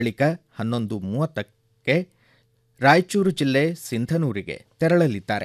ಬಳಿಕ ಹನ್ನೊಂದು ಮೂವತ್ತಕ್ಕೆ ರಾಯಚೂರು ಜಿಲ್ಲೆ ಸಿಂಧನೂರಿಗೆ ತೆರಳಲಿದ್ದಾರೆ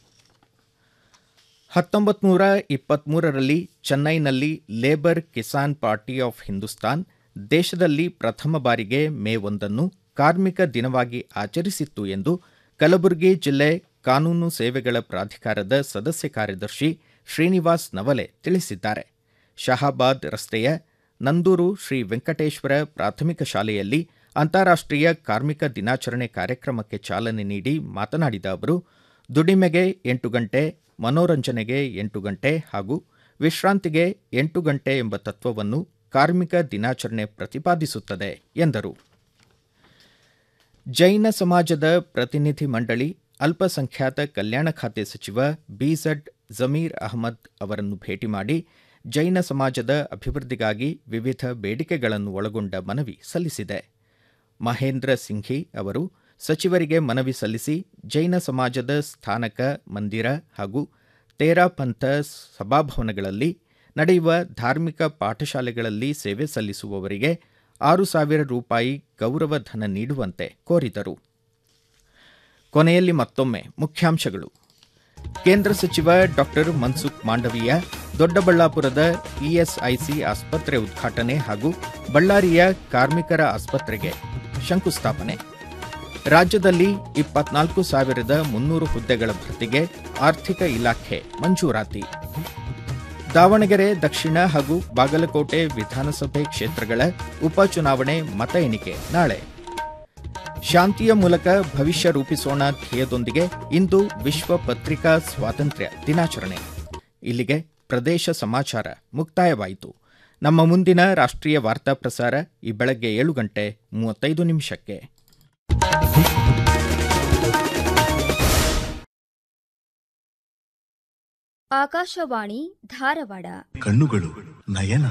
ಹತ್ತೊಂಬತ್ತು ನೂರ ಇಪ್ಪತ್ತ್ಮೂರರಲ್ಲಿ ಚೆನ್ನೈನಲ್ಲಿ labour Kisan party of Hindustan ದೇಶದಲ್ಲಿ ಪ್ರಥಮ ಬಾರಿಗೆ ಮೇ ಒಂದನ್ನು ಕಾರ್ಮಿಕ ದಿನವಾಗಿ ಆಚರಿಸಿತ್ತು ಎಂದು ಕಲಬುರಗಿ ಜಿಲ್ಲೆ ಕಾನೂನು ಸೇವೆಗಳ ಪ್ರಾಧಿಕಾರದ ಸದಸ್ಯ ಕಾರ್ಯದರ್ಶಿ ಶ್ರೀನಿವಾಸ್ ನವಲೆ ತಿಳಿಸಿದ್ದಾರೆ ಶಹಾಬಾದ್ ರಸ್ತೆಯ ನಂದೂರು ಶ್ರೀ ವೆಂಕಟೇಶ್ವರ ಪ್ರಾಥಮಿಕ ಶಾಲೆಯಲ್ಲಿ ಅಂತಾರಾಷ್ಟ್ರೀಯ ಕಾರ್ಮಿಕ ದಿನಾಚರಣೆ ಕಾರ್ಯಕ್ರಮಕ್ಕೆ ಚಾಲನೆ ನೀಡಿ ಮಾತನಾಡಿದ ಅವರು ದುಡಿಮೆಗೆ ಎಂಟು ಗಂಟೆ ಮನೋರಂಜನೆಗೆ ಎಂಟು ಗಂಟೆ ಹಾಗೂ ವಿಶ್ರಾಂತಿಗೆ ಎಂಟು ಗಂಟೆ ಎಂಬ ತತ್ವವನ್ನು ಕಾರ್ಮಿಕ ದಿನಾಚರಣೆ ಪ್ರತಿಪಾದಿಸುತ್ತದೆ ಎಂದರು ಜೈನ ಸಮಾಜದ ಪ್ರತಿನಿಧಿ ಮಂಡಳಿ ಅಲ್ಪಸಂಖ್ಯಾತ ಕಲ್ಯಾಣ ಖಾತೆ ಸಚಿವ ಬಿಝಡ್ ಜಮೀರ್ ಅಹಮದ್ ಅವರನ್ನು ಭೇಟಿ ಮಾಡಿ ಜೈನ ಸಮಾಜದ ಅಭಿವೃದ್ಧಿಗಾಗಿ ವಿವಿಧ ಬೇಡಿಕೆಗಳನ್ನು ಒಳಗೊಂಡ ಮನವಿ ಸಲ್ಲಿಸಿದೆ ಮಹೇಂದ್ರ ಸಿಂಘಿ ಅವರು ಸಚಿವರಿಗೆ ಮನವಿ ಸಲ್ಲಿಸಿ ಜೈನ ಸಮಾಜದ ಸ್ಥಾನಕ ಮಂದಿರ ಹಾಗೂ ತೇರಾ ಪಂಥ ಸಭಾಭವನಗಳಲ್ಲಿ ನಡೆಯುವ ಧಾರ್ಮಿಕ ಪಾಠಶಾಲೆಗಳಲ್ಲಿ ಸೇವೆ ಸಲ್ಲಿಸುವವರಿಗೆ ಆರು ಸಾವಿರ ರೂಪಾಯಿ ಗೌರವ ಧನ ನೀಡುವಂತೆ ಕೋರಿದರು ಕೊನೆಯಲ್ಲಿ ಮತ್ತೊಮ್ಮೆ ಮುಖ್ಯಾಂಶಗಳು ಕೇಂದ್ರ ಸಚಿವ ಡಾಕ್ಟರ್ ಮನ್ಸುಖ್ ಮಾಂಡವೀಯ ದೊಡ್ಡಬಳ್ಳಾಪುರದ ಇಎಸ್ಐಸಿ ಆಸ್ಪತ್ರೆ ಉದ್ಘಾಟನೆ ಹಾಗೂ ಬಳ್ಳಾರಿಯ ಕಾರ್ಮಿಕರ ಆಸ್ಪತ್ರೆಗೆ ಶಂಕುಸ್ಥಾಪನೆ ರಾಜ್ಯದಲ್ಲಿ ಇಪ್ಪತ್ನಾಲ್ಕು ಸಾವಿರದ ಮುನ್ನೂರು ಹುದ್ದೆಗಳ ಭರ್ತಿಗೆ ಆರ್ಥಿಕ ಇಲಾಖೆ ಮಂಜೂರಾತಿ ದಾವಣಗೆರೆ ದಕ್ಷಿಣ ಹಾಗೂ ಬಾಗಲಕೋಟೆ ವಿಧಾನಸಭೆ ಕ್ಷೇತ್ರಗಳ ಉಪಚುನಾವಣೆ ಮತ ಎಣಿಕೆ ನಾಳೆ ಶಾಂತಿಯ ಮೂಲಕ ಭವಿಷ್ಯ ರೂಪಿಸೋಣ ಧ್ಯೇಯದೊಂದಿಗೆ ಇಂದು ವಿಶ್ವ ಪತ್ರಿಕಾ ಸ್ವಾತಂತ್ರ್ಯ ದಿನಾಚರಣೆ ಇಲ್ಲಿಗೆ ಪ್ರದೇಶ ಸಮಾಚಾರ ಮುಕ್ತಾಯವಾಯಿತು ನಮ್ಮ ಮುಂದಿನ ರಾಷ್ಟ್ರೀಯ ವಾರ್ತಾ ಪ್ರಸಾರ ಈ ಬೆಳಗ್ಗೆ ಏಳು ಗಂಟೆ ಮೂವತ್ತೈದು ನಿಮಿಷಕ್ಕೆ ಆಕಾಶವಾಣಿ ಧಾರವಾಡ ಕಣ್ಣುಗಳು ನಯನ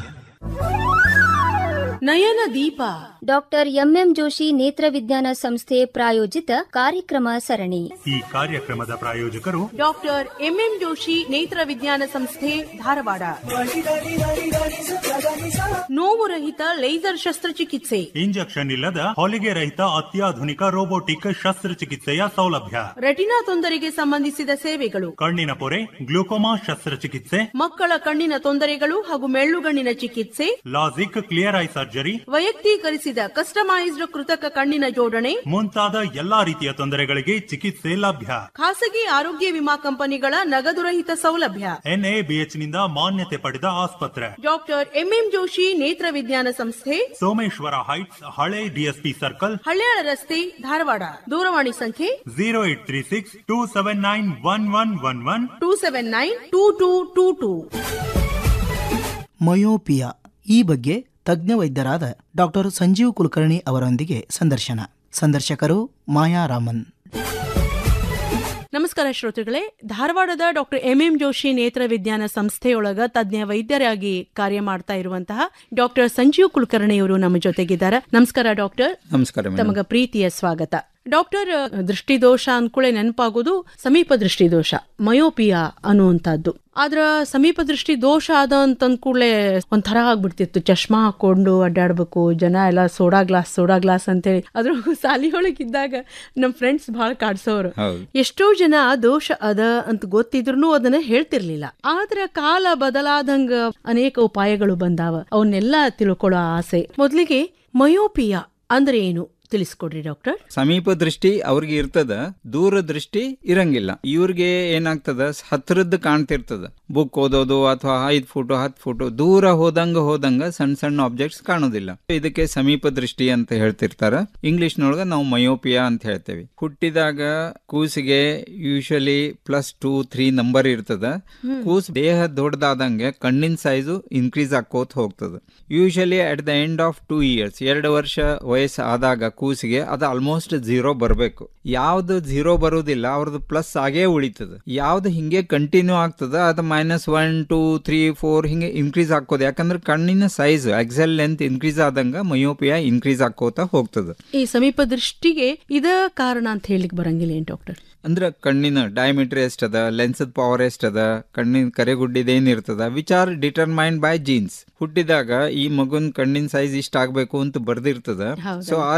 ನಯನ ದೀಪ ಡಾಕ್ಟರ್ ಎಂಎಂ ಜೋಶಿ ನೇತ್ರ ವಿಜ್ಞಾನ ಸಂಸ್ಥೆ ಪ್ರಾಯೋಜಿತ ಕಾರ್ಯಕ್ರಮ ಸರಣಿ ಈ ಕಾರ್ಯಕ್ರಮದ ಪ್ರಾಯೋಜಕರು ಡಾಕ್ಟರ್ ಎಂಎಂ ಜೋಶಿ ನೇತ್ರ ವಿಜ್ಞಾನ ಸಂಸ್ಥೆ ಧಾರವಾಡ ನೋವು ರಹಿತ ಲೇಸರ್ ಶಸ್ತ್ರಚಿಕಿತ್ಸೆ ಇಂಜೆಕ್ಷನ್ ಇಲ್ಲದ ಹೊಲಿಗೆ ರಹಿತ ಅತ್ಯಾಧುನಿಕ ರೋಬೋಟಿಕ್ ಶಸ್ತ್ರಚಿಕಿತ್ಸೆಯ ಸೌಲಭ್ಯ ರೆಟಿನಾ ತೊಂದರೆಗೆ ಸಂಬಂಧಿಸಿದ ಸೇವೆಗಳು ಕಣ್ಣಿನ ಪೊರೆ ಗ್ಲೂಕೋಮಾ ಶಸ್ತ್ರಚಿಕಿತ್ಸೆ ಮಕ್ಕಳ ಕಣ್ಣಿನ ತೊಂದರೆಗಳು ಹಾಗೂ ಮೆಳ್ಳುಗಣ್ಣಿನ ಚಿಕಿತ್ಸೆ ಲಾಸಿಕ್ ಕ್ಲಿಯರ್ ಐ ಸರ್ಜರಿ ವೈಯಕ್ತೀಕರಿಸಿದ ಕಸ್ಟಮೈಸ್ಡ್ ಕೃತಕ ಕಣ್ಣಿನ ಜೋಡಣೆ ಮುಂತಾದ ಎಲ್ಲಾ ರೀತಿಯ ತೊಂದರೆಗಳಿಗೆ ಚಿಕಿತ್ಸೆ ಲಭ್ಯ ಖಾಸಗಿ ಆರೋಗ್ಯ ವಿಮಾ ಕಂಪನಿಗಳ ನಗದುರಹಿತ ಸೌಲಭ್ಯ ಎನ್ಎಬಿಎಚ್ ನಿಂದ ಮಾನ್ಯತೆ ಪಡೆದ ಆಸ್ಪತ್ರೆ ಡಾಕ್ಟರ್ ಎಂಎಂ ಜೋಶಿ ನೇತ್ರ ವಿಜ್ಞಾನ ಸಂಸ್ಥೆ ಸೋಮೇಶ್ವರ ಹೈಟ್ಸ್ ಹಳೆ ಡಿಎಸ್ಪಿ ಸರ್ಕಲ್ ಹಳ್ಯಾಳ ರಸ್ತೆ ಧಾರವಾಡ ದೂರವಾಣಿ ಸಂಖ್ಯೆ zero eight three six two seven nine one one one one two seven nine two two two two myopia ಈ ಬಗ್ಗೆ ತಜ್ಞ ವೈದ್ಯರಾದ ಡಾಕ್ಟರ್ ಸಂಜೀವ್ ಕುಲಕರ್ಣಿ ಅವರೊಂದಿಗೆ ಸಂದರ್ಶನ ಸಂದರ್ಶಕರು ಮಾಯಾ ರಾಮನ್ ನಮಸ್ಕಾರ ಶ್ರೋತೃಗಳೇ ಧಾರವಾಡದ ಡಾಕ್ಟರ್ ಎಂ ಎಂ ಜೋಶಿ ನೇತ್ರ ವಿಜ್ಞಾನ ಸಂಸ್ಥೆಯೊಳಗ ತಜ್ಞ ವೈದ್ಯರಾಗಿ ಕಾರ್ಯ ಮಾಡ್ತಾ ಇರುವಂತಹ ಡಾಕ್ಟರ್ ಸಂಜೀವ್ ಕುಲಕರ್ಣಿ ಅವರು ನಮ್ಮ ಜೊತೆಗಿದ್ದಾರೆ ನಮಸ್ಕಾರ ಡಾಕ್ಟರ್ ನಮಸ್ಕಾರ ಮೇಡಮ್ ತಮಗ ಪ್ರೀತಿಯ ಸ್ವಾಗತ ಡಾಕ್ಟರ್ ದೃಷ್ಟಿದೋಷ ಅನ್ಕೊಳ್ಳೆ ನೆನಪಾಗೋದು ಸಮೀಪ ದೃಷ್ಟಿದೋಷ ಮಯೋಪಿಯಾ ಅನ್ನುವಂಥದ್ದು ಆದ್ರ ಸಮೀಪ ದೃಷ್ಟಿ ದೋಷ ಆದ ಅಂತ ಕೂಡಲೇ ಒಂಥರ ಆಗ್ಬಿಡ್ತಿತ್ತು ಚಶ್ಮಾ ಹಾಕೊಂಡು ಅಡ್ಡಾಡ್ಬೇಕು ಜನ ಎಲ್ಲ ಸೋಡಾ ಗ್ಲಾಸ್ ಸೋಡಾ ಗ್ಲಾಸ್ ಅಂತೇಳಿ ಅದ್ರಾಗೂ ಸಾಲಿಯೊಳಗಿದ್ದಾಗ ನಮ್ಮ ಫ್ರೆಂಡ್ಸ್ ಬಹಳ ಕಾಡ್ಸೋರು ಹೌದು ಎಷ್ಟೋ ಜನ ದೋಷ ಅದ ಅಂತ ಗೊತ್ತಿದ್ರು ಅದನ್ನ ಹೇಳ್ತಿರ್ಲಿಲ್ಲ ಆದ್ರ ಕಾಲ ಬದಲಾದಂಗ ಅನೇಕ ಉಪಾಯಗಳು ಬಂದಾವ ಅವನ್ನೆಲ್ಲ ತಿಳ್ಕೊಳ್ಳೋ ಆಸೆ ಮೊದಲಿಗೆ ಮಯೋಪಿಯಾ ಅಂದ್ರೆ ಏನು ತಿಳಿಸ್ಕೊಡ್ರಿ ಡಾಕ್ಟರ್ ಸಮೀಪ ದೃಷ್ಟಿ ಅವ್ರಿಗೆ ಇರ್ತದ ದೂರ ದೃಷ್ಟಿ ಇರಂಗಿಲ್ಲ ಇವ್ರಿಗೆ ಏನಾಗ್ತದ ಹತ್ರದ್ದು ಕಾಣ್ತಿರ್ತದ ಬುಕ್ ಓದೋದು ಅಥವಾ ಐದ್ ಫೋಟೋ ಹತ್ತು ಫೋಟೋ ದೂರ ಹೋದಂಗ ಹೋದಂಗ ಸಣ್ಣ ಸಣ್ಣ ಆಬ್ಜೆಕ್ಟ್ಸ್ ಕಾಣೋದಿಲ್ಲ ಇದಕ್ಕೆ ಸಮೀಪ ದೃಷ್ಟಿ ಅಂತ ಹೇಳ್ತಿರ್ತಾರ ಇಂಗ್ಲಿಷ್ ನೊಳಗ ನಾವು ಮಯೋಪಿಯಾ ಅಂತ ಹೇಳ್ತೇವೆ ಹುಟ್ಟಿದಾಗ ಕೂಸಿಗೆ usually plus two three number ಇರ್ತದ ಕೂಸ್ ದೇಹ ದೊಡ್ಡದಾದಂಗೆ ಕಣ್ಣಿನ ಸೈಜು ಇನ್ಕ್ರೀಸ್ ಆಕೋತ್ ಹೋಗ್ತದ usually at the end of two years ಎರಡು ವರ್ಷ ವಯಸ್ಸು ಆದಾಗ ಕೂಸಿಗೆ ಅದು ಆಲ್ಮೋಸ್ಟ್ ಝೀರೋ ಬರಬೇಕು ಯಾವ್ದು ಝೀರೋ ಬರುವುದಿಲ್ಲ ಅವ್ರದ್ದು ಪ್ಲಸ್ ಆಗೇ ಉಳಿತದ ಯಾವ್ದು ಹಿಂಗೆ ಕಂಟಿನ್ಯೂ ಆಗ್ತದ ಅದು minus one two three four ಹಿಂಗೆ ಇನ್ಕ್ರೀಸ್ ಹಾಕೋದು ಯಾಕಂದ್ರೆ ಕಣ್ಣಿನ ಸೈಜ್ ಎಕ್ಸೆಲ್ ಲೆಂತ್ ಇನ್ಕ್ರೀಸ್ ಆದಂಗ ಮಯೋಪಿಯಾ ಇನ್ಕ್ರೀಸ್ ಆಕೋತಾ ಹೋಗ್ತದ ಈ ಸಮೀಪ ದೃಷ್ಟಿಗೆ ಇದ ಕಾರಣ ಅಂತ ಹೇಳಿಕ್ ಬರಂಗಿಲ್ಲ ಏನ್ ಡಾಕ್ಟರ್ ಅಂದ್ರೆ ಕಣ್ಣಿನ ಡಯಾಮೀಟರ್ ಎಷ್ಟದ ಲೆನ್ಸದ ಪವರ್ ಎಷ್ಟದ ಕಣ್ಣಿನ ಕರೆಗುಡ್ಡಿದ ಏನಿರ್ತದ which are determined by genes ಹುಟ್ಟಿದಾಗ ಈ ಮಗುನ್ ಕಣ್ಣಿನ ಸೈಜ್ ಇಷ್ಟ ಆಗ್ಬೇಕು ಅಂತ ಬರ್ದಿರ್ತದ ಹೌದು. ಸೊ ಆ